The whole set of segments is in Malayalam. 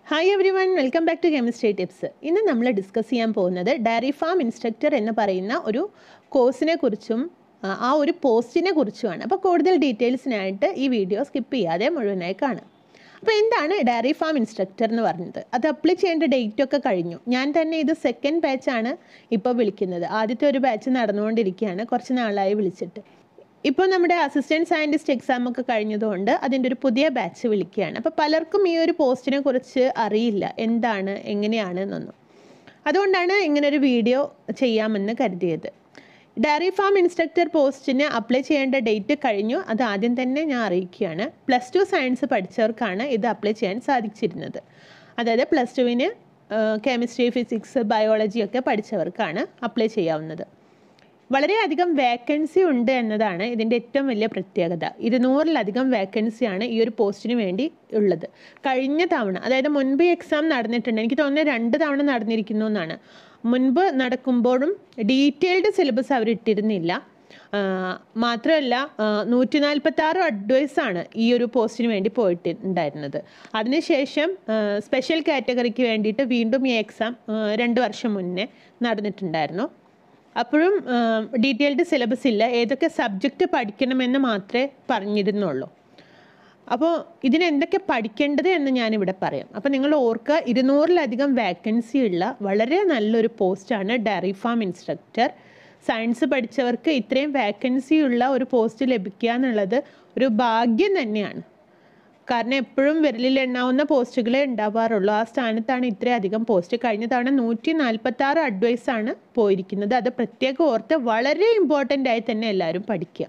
Hi everyone welcome back to chemistry tips ഇന്ന് നമ്മൾ ഡിസ്കസ് ചെയ്യാൻ പോകുന്നത് ഡയറി ഫാം ഇൻസ്ട്രക്ടർ എന്ന് പറയുന്ന ഒരു കോഴ്സിനെ കുറിച്ചും ആ, ആ ഒരു പോസ്റ്റിനെ കുറിച്ചുമാണ് അപ്പോൾ കൂടുതൽ ഡീറ്റെയിൽസിനായിട്ട് ഈ വീഡിയോ സ്കിപ്പ് ചെയ്യാതെ മുഴുവനായി കാണാം അപ്പോൾ എന്താണ് ഡയറി ഫാം ഇൻസ്ട്രക്ടർ എന്ന് പറഞ്ഞത് അത് അപ്ലൈ ചെയ്യേണ്ട ഡേറ്റ് ഒക്കെ കഴിഞ്ഞു ഞാൻ തന്നെ ഇത് സെക്കൻഡ് ബാച്ചാണ് ഇപ്പോൾ വിളിക്കുന്നത് ആദ്യത്തെ ഒരു ബാച്ച് നടന്നുകൊണ്ടിരിക്കുകയാണ് കുറച്ച് നാളായി വിളിച്ചിട്ട് ഇപ്പോൾ നമ്മുടെ അസിസ്റ്റൻറ്റ് സയൻറ്റിസ്റ്റ് എക്സാം ഒക്കെ കഴിഞ്ഞതുകൊണ്ട് അതിൻ്റെ ഒരു പുതിയ ബാച്ച് വിളിക്കുകയാണ് അപ്പോൾ പലർക്കും ഈ ഒരു പോസ്റ്റിനെ കുറിച്ച് അറിയില്ല എന്താണ് എങ്ങനെയാണ് എന്നൊന്നും അതുകൊണ്ടാണ് ഇങ്ങനൊരു വീഡിയോ ചെയ്യാമെന്ന് കരുതിയത് ഡയറി ഫാം ഇൻസ്ട്രക്ടർ പോസ്റ്റിന് അപ്ലൈ ചെയ്യേണ്ട ഡേറ്റ് കഴിഞ്ഞു അത് ആദ്യം തന്നെ ഞാൻ അറിയിക്കുകയാണ് പ്ലസ് ടു സയൻസ് പഠിച്ചവർക്കാണ് ഇത് അപ്ലൈ ചെയ്യാൻ സാധിച്ചിരുന്നത് അതായത് പ്ലസ് ടുവിന് കെമിസ്ട്രി ഫിസിക്സ് ബയോളജി ഒക്കെ പഠിച്ചവർക്കാണ് അപ്ലൈ ചെയ്യാവുന്നത് വളരെയധികം വേക്കൻസി ഉണ്ട് എന്നതാണ് ഇതിൻ്റെ ഏറ്റവും വലിയ പ്രത്യേകത ഇരുന്നൂറിലധികം വേക്കൻസിയാണ് ഈ ഒരു പോസ്റ്റിന് വേണ്ടി ഉള്ളത് കഴിഞ്ഞ തവണ അതായത് മുൻപ് ഈ എക്സാം നടന്നിട്ടുണ്ട് എനിക്ക് തോന്നുന്നത് രണ്ട് തവണ നടന്നിരിക്കുന്നു എന്നാണ് മുൻപ് നടക്കുമ്പോഴും ഡീറ്റെയിൽഡ് സിലബസ് അവർ ഇട്ടിരുന്നില്ല ആ, മാത്രമല്ല നൂറ്റി നാൽപ്പത്തി ആറ് അഡ്വൈസാണ് ഈ ഒരു പോസ്റ്റിന് വേണ്ടി പോയിട്ടുണ്ടായിരുന്നത് അതിനുശേഷം സ്പെഷ്യൽ കാറ്റഗറിക്ക് വേണ്ടിയിട്ട് വീണ്ടും ഈ എക്സാം രണ്ട് വർഷം മുന്നേ നടന്നിട്ടുണ്ടായിരുന്നു അപ്പോഴും ഡീറ്റെയിൽഡ് സിലബസ് ഇല്ല ഏതൊക്കെ സബ്ജക്റ്റ് പഠിക്കണമെന്ന് മാത്രമേ പറഞ്ഞിരുന്നുള്ളൂ അപ്പോൾ ഇതിന് എന്തൊക്കെ പഠിക്കേണ്ടത് എന്ന് ഞാനിവിടെ പറയാം അപ്പോൾ നിങ്ങൾ ഓർക്കുക ഇരുന്നൂറിലധികം വാക്കൻസി ഉള്ള വളരെ നല്ലൊരു പോസ്റ്റാണ് ഡയറി ഫാം ഇൻസ്ട്രക്ടർ സയൻസ് പഠിച്ചവർക്ക് ഇത്രയും വാക്കൻസി ഉള്ള ഒരു പോസ്റ്റ് ലഭിക്കുക എന്നുള്ളത് ഒരു ഭാഗ്യം തന്നെയാണ് കാരണം എപ്പോഴും വിരലിൽ എണ്ണാവുന്ന പോസ്റ്റുകളെ ഉണ്ടാവാറുള്ളൂ ആ സ്ഥാനത്താണ് ഇത്രയധികം പോസ്റ്റ് കഴിഞ്ഞ തവണ നൂറ്റി നാൽപ്പത്തി ആറ് അഡ്വൈസാണ് പോയിരിക്കുന്നത് അത് പ്രത്യേകം ഓർത്ത് വളരെ ഇമ്പോർട്ടൻ്റ് ആയി തന്നെ എല്ലാവരും പഠിക്കുക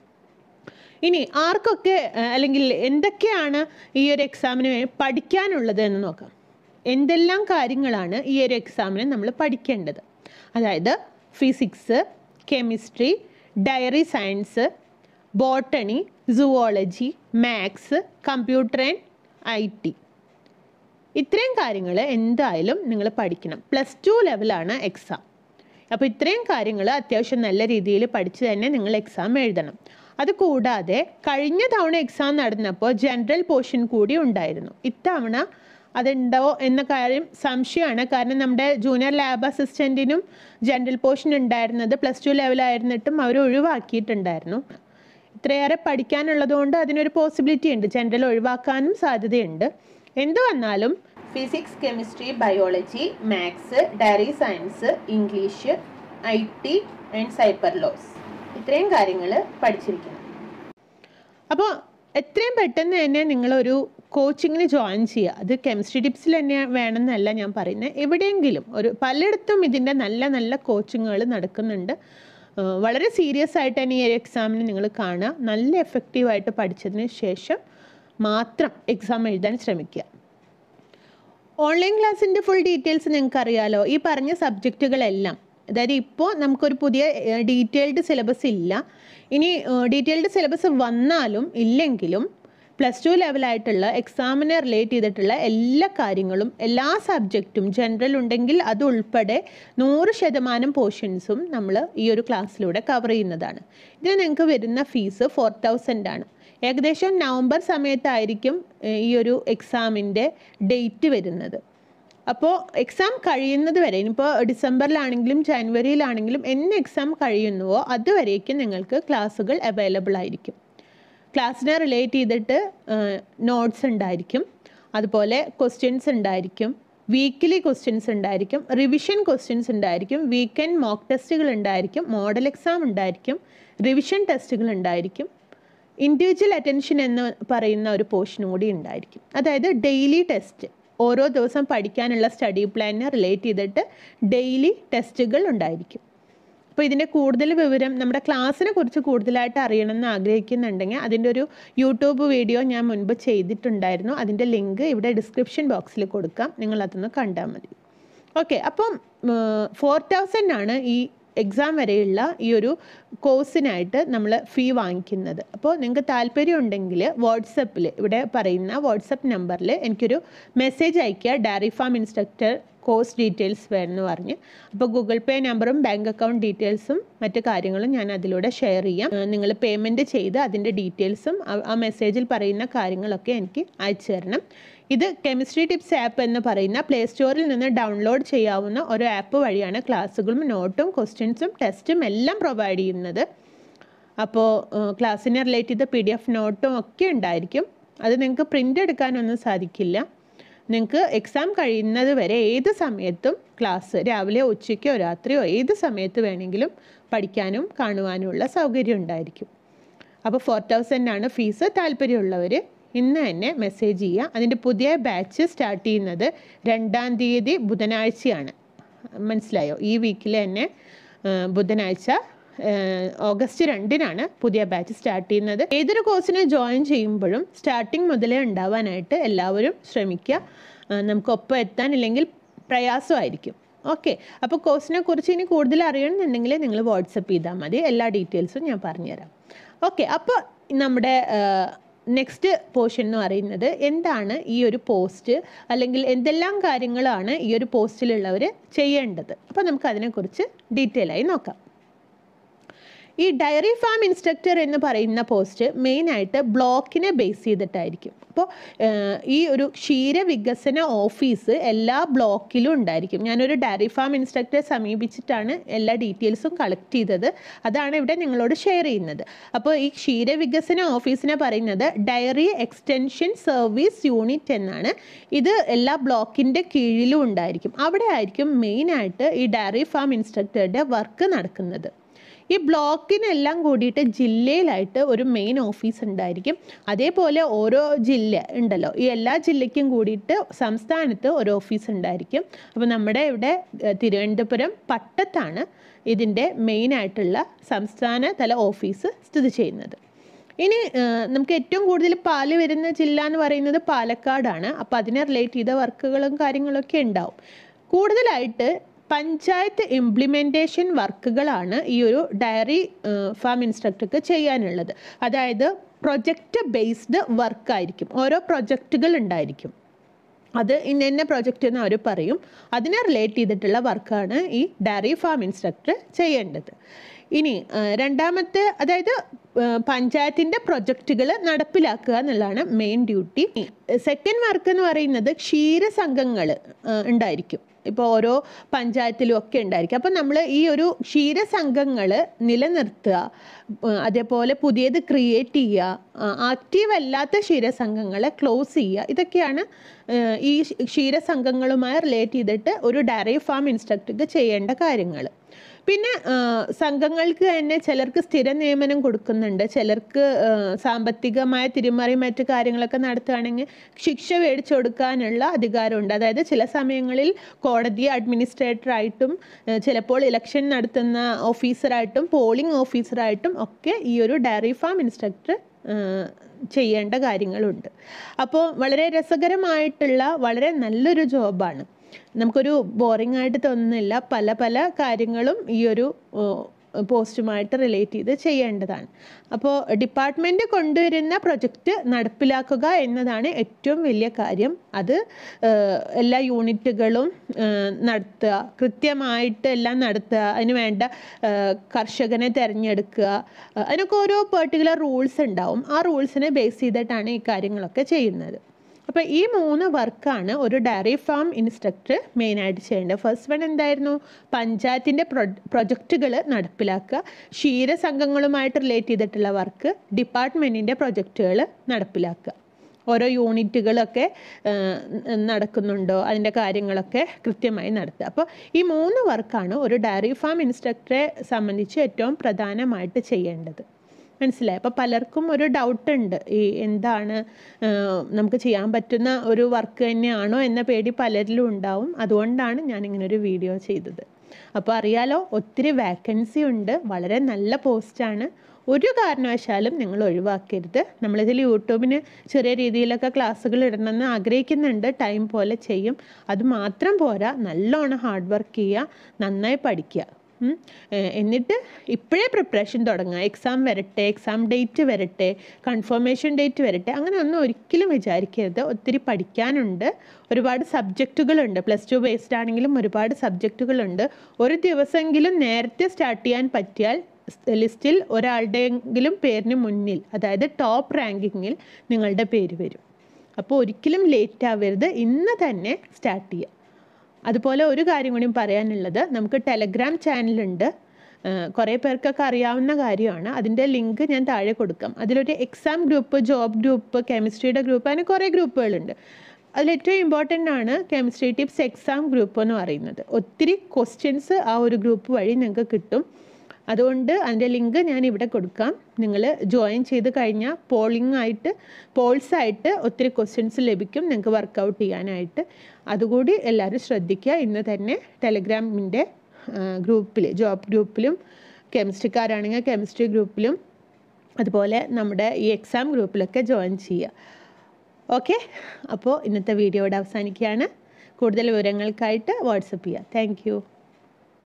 ഇനി ആർക്കൊക്കെ ആ, അല്ലെങ്കിൽ എന്തൊക്കെയാണ് ഈ ഒരു എക്സാമിന് വേ- പഠിക്കാനുള്ളത് എന്ന് നോക്കാം എന്തെല്ലാം കാര്യങ്ങളാണ് ഈ ഒരു എക്സാമിന് നമ്മൾ പഠിക്കേണ്ടത് അതായത് physics chemistry dairy science botany zoology maths computer and I T ഇത്രയും കാര്യങ്ങൾ എന്തായാലും നിങ്ങൾ പഠിക്കണം പ്ലസ് ടു ലെവലാണ് എക്സാം അപ്പോൾ ഇത്രയും കാര്യങ്ങൾ അത്യാവശ്യം നല്ല രീതിയിൽ പഠിച്ച് തന്നെ നിങ്ങൾ എക്സാം എഴുതണം അത് കൂടാതെ കഴിഞ്ഞ തവണ എക്സാം നടന്നപ്പോൾ ജനറൽ പോർഷൻ കൂടി ഉണ്ടായിരുന്നു ഇത്തവണ അതുണ്ടോ എന്ന കാര്യം സംശയമാണ് കാരണം നമ്മുടെ ജൂനിയർ ലാബ് അസിസ്റ്റൻറ്റിനും ജനറൽ പോർഷൻ ഉണ്ടായിരുന്നത് പ്ലസ് ടു ലെവലായിരുന്നിട്ടും അവർ ഒഴിവാക്കിയിട്ടുണ്ടായിരുന്നു ഇത്രയേറെ പഠിക്കാനുള്ളതുകൊണ്ട് അതിനൊരു പോസിബിലിറ്റി ഉണ്ട് ജനറൽ ഒഴിവാക്കാനും സാധ്യതയുണ്ട് എന്ത് വന്നാലും physics chemistry biology maths dairy science English I T and cyber laws ഇത്രയും കാര്യങ്ങൾ പഠിച്ചിരിക്കണം അപ്പോൾ എത്രയും പെട്ടെന്ന് തന്നെ നിങ്ങളൊരു കോച്ചിങ്ങിന് ജോയിൻ ചെയ്യുക അത് കെമിസ്ട്രി ടിപ്സിൽ തന്നെ വേണമെന്നല്ല ഞാൻ പറയുന്നത് എവിടെയെങ്കിലും ഒരു പലയിടത്തും ഇതിൻ്റെ നല്ല നല്ല കോച്ചിങ്ങുകൾ നടക്കുന്നുണ്ട് ആ, വളരെ സീരിയസ് ആയിട്ട് തന്നെ ഈ ഒരു എക്സാമിന് നിങ്ങൾ കാണുക നല്ല എഫക്റ്റീവായിട്ട് പഠിച്ചതിന് ശേഷം മാത്രം എക്സാം എഴുതാൻ ശ്രമിക്കുക ഓൺലൈൻ ക്ലാസ്സിൻ്റെ ഫുൾ ഡീറ്റെയിൽസ് നിങ്ങൾക്ക് അറിയാലോ ഈ പറഞ്ഞ സബ്ജക്റ്റുകളെല്ലാം അതായത് ഇപ്പോൾ നമുക്കൊരു പുതിയ ഡീറ്റെയിൽഡ് സിലബസ് ഇല്ല ഇനി ഡീറ്റെയിൽഡ് സിലബസ് വന്നാലും ഇല്ലെങ്കിലും പ്ലസ് ടു ലെവലായിട്ടുള്ള എക്സാമിനെ റിലേറ്റ് ചെയ്തിട്ടുള്ള എല്ലാ കാര്യങ്ങളും എല്ലാ സബ്ജക്റ്റും ജനറൽ ഉണ്ടെങ്കിൽ അത് ഉൾപ്പെടെ നൂറ് ശതമാനം പോർഷൻസും നമ്മൾ ഈ ഒരു ക്ലാസ്സിലൂടെ കവർ ചെയ്യുന്നതാണ് ഇതിന് നിങ്ങൾക്ക് വരുന്ന ഫീസ് ഫോർ തൗസൻഡ് ആണ് ഏകദേശം നവംബർ സമയത്തായിരിക്കും ഏഹ്, ഈ ഒരു എക്സാമിൻ്റെ ഡേറ്റ് വരുന്നത് അപ്പോൾ എക്സാം കഴിയുന്നത് വരെ ഇനിയിപ്പോൾ ഡിസംബറിലാണെങ്കിലും ജനുവരിയിലാണെങ്കിലും എന്ന് എക്സാം കഴിയുന്നുവോ അതുവരേക്കും നിങ്ങൾക്ക് ക്ലാസ്സുകൾ അവൈലബിൾ ആയിരിക്കും ക്ലാസ്സിനെ റിലേറ്റ് ചെയ്തിട്ട് നോട്ട്സ് ഉണ്ടായിരിക്കും അതുപോലെ ക്വസ്റ്റ്യൻസ് ഉണ്ടായിരിക്കും വീക്കിലി ക്വസ്റ്റ്യൻസ് ഉണ്ടായിരിക്കും റിവിഷൻ ക്വസ്റ്റ്യൻസ് ഉണ്ടായിരിക്കും വീക്കെൻഡ് മോക്ക് ടെസ്റ്റുകൾ ഉണ്ടായിരിക്കും മോഡൽ എക്സാം ഉണ്ടായിരിക്കും റിവിഷൻ ടെസ്റ്റുകൾ ഉണ്ടായിരിക്കും ഇൻഡിവിജ്വൽ അറ്റൻഷൻ എന്ന് പറയുന്ന ഒരു പോർഷൻ കൂടി ഉണ്ടായിരിക്കും അതായത് ഡെയിലി ടെസ്റ്റ് ഓരോ ദിവസം പഠിക്കാനുള്ള സ്റ്റഡി പ്ലാനിനെ റിലേറ്റ് ചെയ്തിട്ട് ഡെയിലി ടെസ്റ്റുകൾ ഉണ്ടായിരിക്കും അപ്പോൾ ഇതിൻ്റെ കൂടുതൽ വിവരം നമ്മുടെ ക്ലാസ്സിനെ കുറിച്ച് കൂടുതലായിട്ട് അറിയണമെന്ന് ആഗ്രഹിക്കുന്നുണ്ടെങ്കിൽ അതിൻ്റെ ഒരു യൂട്യൂബ് വീഡിയോ ഞാൻ മുൻപ് ചെയ്തിട്ടുണ്ടായിരുന്നു അതിൻ്റെ ലിങ്ക് ഇവിടെ ഡിസ്ക്രിപ്ഷൻ ബോക്സിൽ കൊടുക്കാം നിങ്ങൾ അതൊന്ന് കണ്ടാൽ മതി ഓക്കെ അപ്പം ഫോർ തൗസൻഡ് ആണ് ഈ എക്സാം വരെയുള്ള ഈ ഒരു കോഴ്സിനായിട്ട് നമ്മൾ ഫീ വാങ്ങിക്കുന്നത് അപ്പോൾ നിങ്ങൾക്ക് താല്പര്യം ഉണ്ടെങ്കിൽ വാട്സപ്പിൽ ഇവിടെ പറയുന്ന വാട്സപ്പ് നമ്പറിൽ എനിക്കൊരു മെസ്സേജ് അയയ്ക്കുക dairy farm instructor course details വേണമെന്ന് പറഞ്ഞ് അപ്പോൾ ഗൂഗിൾ പേ നമ്പറും ബാങ്ക് അക്കൗണ്ട് ഡീറ്റെയിൽസും മറ്റു കാര്യങ്ങളും ഞാൻ അതിലൂടെ ഷെയർ ചെയ്യാം നിങ്ങൾ പേയ്മെൻറ്റ് ചെയ്ത് അതിൻ്റെ ഡീറ്റെയിൽസും ആ മെസ്സേജിൽ പറയുന്ന കാര്യങ്ങളൊക്കെ എനിക്ക് അയച്ചു തരണം ഇത് കെമിസ്ട്രി ടിപ്സ് ആപ്പ് എന്ന് പറയുന്ന പ്ലേ സ്റ്റോറിൽ നിന്ന് ഡൗൺലോഡ് ചെയ്യാവുന്ന ഒരു ആപ്പ് വഴിയാണ് ക്ലാസ്സുകളും നോട്ടും ക്വസ്റ്റ്യൻസും ടെസ്റ്റും എല്ലാം പ്രൊവൈഡ് ചെയ്യുന്നത് അപ്പോൾ ക്ലാസ്സിനെ റിലേറ്റ് ചെയ്ത പി ഡി എഫ് നോട്ടും ഒക്കെ ഉണ്ടായിരിക്കും അത് നിങ്ങൾക്ക് പ്രിൻ്റ് എടുക്കാനൊന്നും സാധിക്കില്ല നിങ്ങൾക്ക് എക്സാം കഴിയുന്നത് വരെ ഏത് സമയത്തും ക്ലാസ് രാവിലെയോ ഉച്ചയ്ക്കോ രാത്രിയോ ഏത് സമയത്ത് വേണമെങ്കിലും പഠിക്കാനും കാണുവാനുമുള്ള സൗകര്യം ഉണ്ടായിരിക്കും അപ്പോൾ ഫോർ തൗസൻഡ് ആണ് ഫീസ് താല്പര്യമുള്ളവർ ഇന്ന് തന്നെ മെസ്സേജ് ചെയ്യുക അതിൻ്റെ പുതിയ ബാച്ച് സ്റ്റാർട്ട് ചെയ്യുന്നത് രണ്ടാം തീയതി ബുധനാഴ്ചയാണ് മനസ്സിലായോ ഈ വീക്കിൽ തന്നെ ആ, ബുധനാഴ്ച ആ, ഓഗസ്റ്റ് രണ്ടിനാണ് പുതിയ ബാച്ച് സ്റ്റാർട്ട് ചെയ്യുന്നത് ഏതൊരു കോഴ്സിന് ജോയിൻ ചെയ്യുമ്പോഴും സ്റ്റാർട്ടിങ് മുതലേ ഉണ്ടാവാനായിട്ട് എല്ലാവരും ശ്രമിക്കുക ആ, നമുക്ക് ഒപ്പം എത്താൻ ഇല്ലെങ്കിൽ പ്രയാസമായിരിക്കും ഓക്കെ അപ്പോൾ കോഴ്സിനെ കുറിച്ച് ഇനി കൂടുതൽ അറിയണമെന്നുണ്ടെങ്കിൽ നിങ്ങൾ വാട്സപ്പ് ചെയ്താൽ മതി എല്ലാ ഡീറ്റെയിൽസും ഞാൻ പറഞ്ഞുതരാം ഓക്കെ അപ്പോൾ നമ്മുടെ നെക്സ്റ്റ് പോർഷൻ എന്ന് പറയുന്നത് എന്താണ് ഈ ഒരു പോസ്റ്റ് അല്ലെങ്കിൽ എന്തെല്ലാം കാര്യങ്ങളാണ് ഈ ഒരു പോസ്റ്റിലുള്ളവർ ചെയ്യേണ്ടത് അപ്പോൾ നമുക്ക് അതിനെക്കുറിച്ച് ഡീറ്റെയിൽ ആയി നോക്കാം ഈ ഡയറി ഫാം ഇൻസ്ട്രക്ടർ എന്ന് പറയുന്ന പോസ്റ്റ് മെയിനായിട്ട് ബ്ലോക്കിനെ ബേസ് ചെയ്തിട്ടായിരിക്കും അപ്പോൾ ഈ ഒരു ക്ഷീര വികസന ഓഫീസ് എല്ലാ ബ്ലോക്കിലും ഉണ്ടായിരിക്കും ഞാനൊരു ഡയറി ഫാം ഇൻസ്ട്രക്ടറെ സമീപിച്ചിട്ടാണ് എല്ലാ ഡീറ്റെയിൽസും കളക്ട് ചെയ്തത് അതാണ് ഇവിടെ നിങ്ങളോട് ഷെയർ ചെയ്യുന്നത് അപ്പോൾ ഈ ക്ഷീര വികസന ഓഫീസിനെ പറയുന്നത് ഡയറി എക്സ്റ്റൻഷൻ സർവീസ് യൂണിറ്റ് എന്നാണ് ഇത് എല്ലാ ബ്ലോക്കിൻ്റെ കീഴിലും ഉണ്ടായിരിക്കും അവിടെ ആയിരിക്കും മെയിനായിട്ട് ഈ ഡയറി ഫാം ഇൻസ്ട്രക്ടറുടെ വർക്ക് നടക്കുന്നത് ഈ ബ്ലോക്കിനെല്ലാം കൂടിയിട്ട് ജില്ലയിലായിട്ട് ഒരു മെയിൻ ഓഫീസ് ഉണ്ടായിരിക്കും അതേപോലെ ഓരോ ജില്ല ഉണ്ടല്ലോ ഈ എല്ലാ ജില്ലയ്ക്കും കൂടിയിട്ട് സംസ്ഥാനത്ത് ഒരു ഓഫീസ് ഉണ്ടായിരിക്കും അപ്പോൾ നമ്മുടെ ഇവിടെ ഏഹ്, തിരുവനന്തപുരം പട്ടത്താണ് ഇതിൻ്റെ മെയിനായിട്ടുള്ള സംസ്ഥാന തല ഓഫീസ് സ്ഥിതി ചെയ്യുന്നത് ഇനി ഏഹ്, നമുക്ക് ഏറ്റവും കൂടുതൽ പാല് വരുന്ന ജില്ല എന്ന് പറയുന്നത് പാലക്കാടാണ് അപ്പോൾ അതിനെ റിലേറ്റ് ചെയ്ത വർക്കുകളും കാര്യങ്ങളൊക്കെ ഉണ്ടാവും കൂടുതലായിട്ട് പഞ്ചായത്ത് ഇംപ്ലിമെൻറ്റേഷൻ വർക്കുകളാണ് ഈ ഒരു ഡയറി ഫാം ഇൻസ്ട്രക്ടർക്ക് ചെയ്യാനുള്ളത് അതായത് പ്രൊജക്റ്റ് ബേസ്ഡ് വർക്കായിരിക്കും ഓരോ പ്രൊജക്റ്റുകൾ ഉണ്ടായിരിക്കും അത് ഇന്ന ഇന്ന പ്രൊജക്റ്റ് എന്ന് അവർ പറയും അതിനെ റിലേറ്റ് ചെയ്തിട്ടുള്ള വർക്കാണ് ഈ ഡയറി ഫാം ഇൻസ്ട്രക്ടർ ചെയ്യേണ്ടത് ഇനി ആ, രണ്ടാമത്തെ അതായത് പഞ്ചായത്തിൻ്റെ പ്രൊജക്റ്റുകൾ നടപ്പിലാക്കുക എന്നുള്ളതാണ് മെയിൻ ഡ്യൂട്ടി സെക്കൻഡ് വർക്ക് എന്ന് പറയുന്നത് ക്ഷീരസംഘങ്ങൾ ഉണ്ടായിരിക്കും ഇപ്പോൾ ഓരോ പഞ്ചായത്തിലും ഒക്കെ ഉണ്ടായിരിക്കും അപ്പോൾ നമ്മൾ ഈ ഒരു ക്ഷീരസംഘങ്ങൾ നിലനിർത്തുക ഉം, അതേപോലെ പുതിയത് ക്രിയേറ്റ് ചെയ്യുക ആക്റ്റീവ് അല്ലാത്ത ക്ഷീരസംഘങ്ങളെ ക്ലോസ് ചെയ്യുക ഇതൊക്കെയാണ് ഏഹ്, ഈ ക്ഷീരസംഘങ്ങളുമായി റിലേറ്റ് ചെയ്തിട്ട് ഒരു ഡയറി ഫാം ഇൻസ്ട്രക്ടർക്ക് ചെയ്യേണ്ട കാര്യങ്ങൾ പിന്നെ ആ, സംഘങ്ങൾക്ക് തന്നെ ചിലർക്ക് സ്ഥിര നിയമനം കൊടുക്കുന്നുണ്ട് ചിലർക്ക് ആ, സാമ്പത്തികമായ തിരിമറി മറ്റു കാര്യങ്ങളൊക്കെ നടത്തുകയാണെങ്കിൽ ശിക്ഷ മേടിച്ചു കൊടുക്കാനുള്ള അധികാരമുണ്ട് അതായത് ചില സമയങ്ങളിൽ കോടതി അഡ്മിനിസ്ട്രേറ്ററായിട്ടും ആ, ചിലപ്പോൾ ഇലക്ഷൻ നടത്തുന്ന ഓഫീസറായിട്ടും പോളിംഗ് ഓഫീസറായിട്ടും ഒക്കെ ഈ ഒരു ഡയറി ഫാം ഇൻസ്ട്രക്ടർ ചെയ്യേണ്ട കാര്യങ്ങളുണ്ട് അപ്പോൾ വളരെ രസകരമായിട്ടുള്ള വളരെ നല്ലൊരു ജോബാണ് നമുക്കൊരു ബോറിംഗ് ആയിട്ട് തോന്നുന്നില്ല പല പല കാര്യങ്ങളും ഈ ഒരു പോസ്റ്റുമായിട്ട് റിലേറ്റ് ചെയ്ത് ചെയ്യേണ്ടതാണ് അപ്പോൾ ഡിപ്പാർട്ട്മെൻറ്റ് കൊണ്ടുവരുന്ന പ്രൊജക്റ്റ് നടപ്പിലാക്കുക എന്നതാണ് ഏറ്റവും വലിയ കാര്യം അത് ഏഹ്, എല്ലാ യൂണിറ്റുകളും ഏഹ്, നടത്തുക കൃത്യമായിട്ട് എല്ലാം നടത്തുക അതിന് വേണ്ട ഏഹ്, കർഷകനെ തിരഞ്ഞെടുക്കുക ഏഹ്, അതിനൊക്കെ ഓരോ പെർട്ടിക്കുലർ റൂൾസ് ഉണ്ടാവും ആ റൂൾസിനെ ബേസ് ചെയ്തിട്ടാണ് ഈ കാര്യങ്ങളൊക്കെ ചെയ്യുന്നത് അപ്പോൾ ഈ മൂന്ന് വർക്കാണ് ഒരു ഡയറി ഫാം ഇൻസ്ട്രക്ടർ മെയിനായിട്ട് ചെയ്യേണ്ടത് ഫസ്റ്റ് വൺ എന്തായിരുന്നു പഞ്ചായത്തിൻ്റെ പ്രൊ പ്രൊജക്റ്റുകൾ നടപ്പിലാക്കുക ക്ഷീരസംഘങ്ങളുമായിട്ട് റിലേറ്റ് ചെയ്തിട്ടുള്ള വർക്ക് ഡിപ്പാർട്ട്മെൻറ്റിൻ്റെ പ്രൊജക്റ്റുകൾ നടപ്പിലാക്കുക ഓരോ യൂണിറ്റുകളൊക്കെ ആ, നടക്കുന്നുണ്ടോ അതിൻ്റെ കാര്യങ്ങളൊക്കെ കൃത്യമായി നടത്തുക അപ്പോൾ ഈ മൂന്ന് വർക്കാണ് ഒരു ഡയറി ഫാം ഇൻസ്ട്രക്ടറെ സംബന്ധിച്ച് ഏറ്റവും പ്രധാനമായിട്ട് ചെയ്യേണ്ടത് മനസ്സിലായി അപ്പോൾ പലർക്കും ഒരു ഡൗട്ട് ഉണ്ട് ഈ എന്താണ് ആ, നമുക്ക് ചെയ്യാൻ പറ്റുന്ന ഒരു വർക്ക് തന്നെയാണോ എന്ന പേടി പലരിലും ഉണ്ടാവും അതുകൊണ്ടാണ് ഞാൻ ഇങ്ങനെ ഒരു വീഡിയോ ചെയ്തത് അപ്പോൾ അറിയാലോ ഒത്തിരി വാക്കൻസി ഉണ്ട് വളരെ നല്ല പോസ്റ്റാണ് ഒരു കാരണവശാലും നിങ്ങൾ ഒഴിവാക്കരുത് നമ്മളിതിൽ യൂട്യൂബിന് ചെറിയ രീതിയിലൊക്കെ ക്ലാസ്സുകൾ ഇടണമെന്ന് ആഗ്രഹിക്കുന്നുണ്ട് ടൈം പോലെ ചെയ്യും അത് മാത്രം പോരാ നല്ലോണം ഹാർഡ് വർക്ക് ചെയ്യുക നന്നായി പഠിക്കുക ഉം. ഏഹ് എന്നിട്ട് ഇപ്പോഴേ പ്രിപ്പറേഷൻ തുടങ്ങുക എക്സാം വരട്ടെ എക്സാം ഡേറ്റ് വരട്ടെ കൺഫർമേഷൻ ഡേറ്റ് വരട്ടെ അങ്ങനെ ഒന്നും ഒരിക്കലും വിചാരിക്കരുത് ഒത്തിരി പഠിക്കാനുണ്ട് ഒരുപാട് സബ്ജക്റ്റുകളുണ്ട് പ്ലസ് ടു ബേസ്ഡ് ആണെങ്കിലും ഒരുപാട് സബ്ജക്റ്റുകളുണ്ട് ഒരു ദിവസമെങ്കിലും നേരത്തെ സ്റ്റാർട്ട് ചെയ്യാൻ പറ്റിയാൽ ലിസ്റ്റിൽ ഒരാളുടെയെങ്കിലും പേരിന് മുന്നിൽ അതായത് ടോപ്പ് റാങ്കിങ്ങിൽ നിങ്ങളുടെ പേര് വരും അപ്പോൾ ഒരിക്കലും ലേറ്റ് ആവരുത് ഇന്ന് തന്നെ സ്റ്റാർട്ട് ചെയ്യുക അതുപോലെ ഒരു കാര്യം കൂടി പറയാനുള്ളത് നമുക്ക് ടെലഗ്രാം ചാനലുണ്ട് കുറേ പേർക്കൊക്കെ അറിയാവുന്ന കാര്യമാണ് അതിൻ്റെ ലിങ്ക് ഞാൻ താഴെ കൊടുക്കാം അതിലൊരു എക്സാം ഗ്രൂപ്പ് ജോബ് ഗ്രൂപ്പ് കെമിസ്ട്രിയുടെ ഗ്രൂപ്പ് അങ്ങനെ കുറേ ഗ്രൂപ്പുകളുണ്ട് അതിൽ ഏറ്റവും ഇമ്പോർട്ടൻ്റ് ആണ് കെമിസ്ട്രി ടിപ്സ് എക്സാം ഗ്രൂപ്പ് എന്ന് പറയുന്നത് ഒത്തിരി ക്വസ്റ്റ്യൻസ് ആ ഒരു ഗ്രൂപ്പ് വഴി നിങ്ങൾക്ക് കിട്ടും അതുകൊണ്ട് അതിൻ്റെ ലിങ്ക് ഞാൻ ഇവിടെ കൊടുക്കാം നിങ്ങൾ ജോയിൻ ചെയ്ത് കഴിഞ്ഞാൽ പോളിംഗ് ആയിട്ട് പോൾസ് ആയിട്ട് ഒത്തിരി ക്വസ്റ്റ്യൻസ് ലഭിക്കും നിങ്ങൾക്ക് വർക്കൗട്ട് ചെയ്യാനായിട്ട് അതുകൂടി എല്ലാവരും ശ്രദ്ധിക്കുക ഇന്ന് തന്നെ ടെലഗ്രാമിൻ്റെ ഗ്രൂപ്പിൽ ജോബ് ഗ്രൂപ്പിലും കെമിസ്ട്രിക്കാരാണെങ്കിൽ കെമിസ്ട്രി ഗ്രൂപ്പിലും അതുപോലെ നമ്മുടെ ഈ എക്സാം ഗ്രൂപ്പിലൊക്കെ ജോയിൻ ചെയ്യുക ഓക്കെ അപ്പോൾ ഇന്നത്തെ വീഡിയോ ഇവിടെ അവസാനിക്കുകയാണ് കൂടുതൽ വിവരങ്ങൾക്കായിട്ട് വാട്സപ്പ് ചെയ്യുക താങ്ക്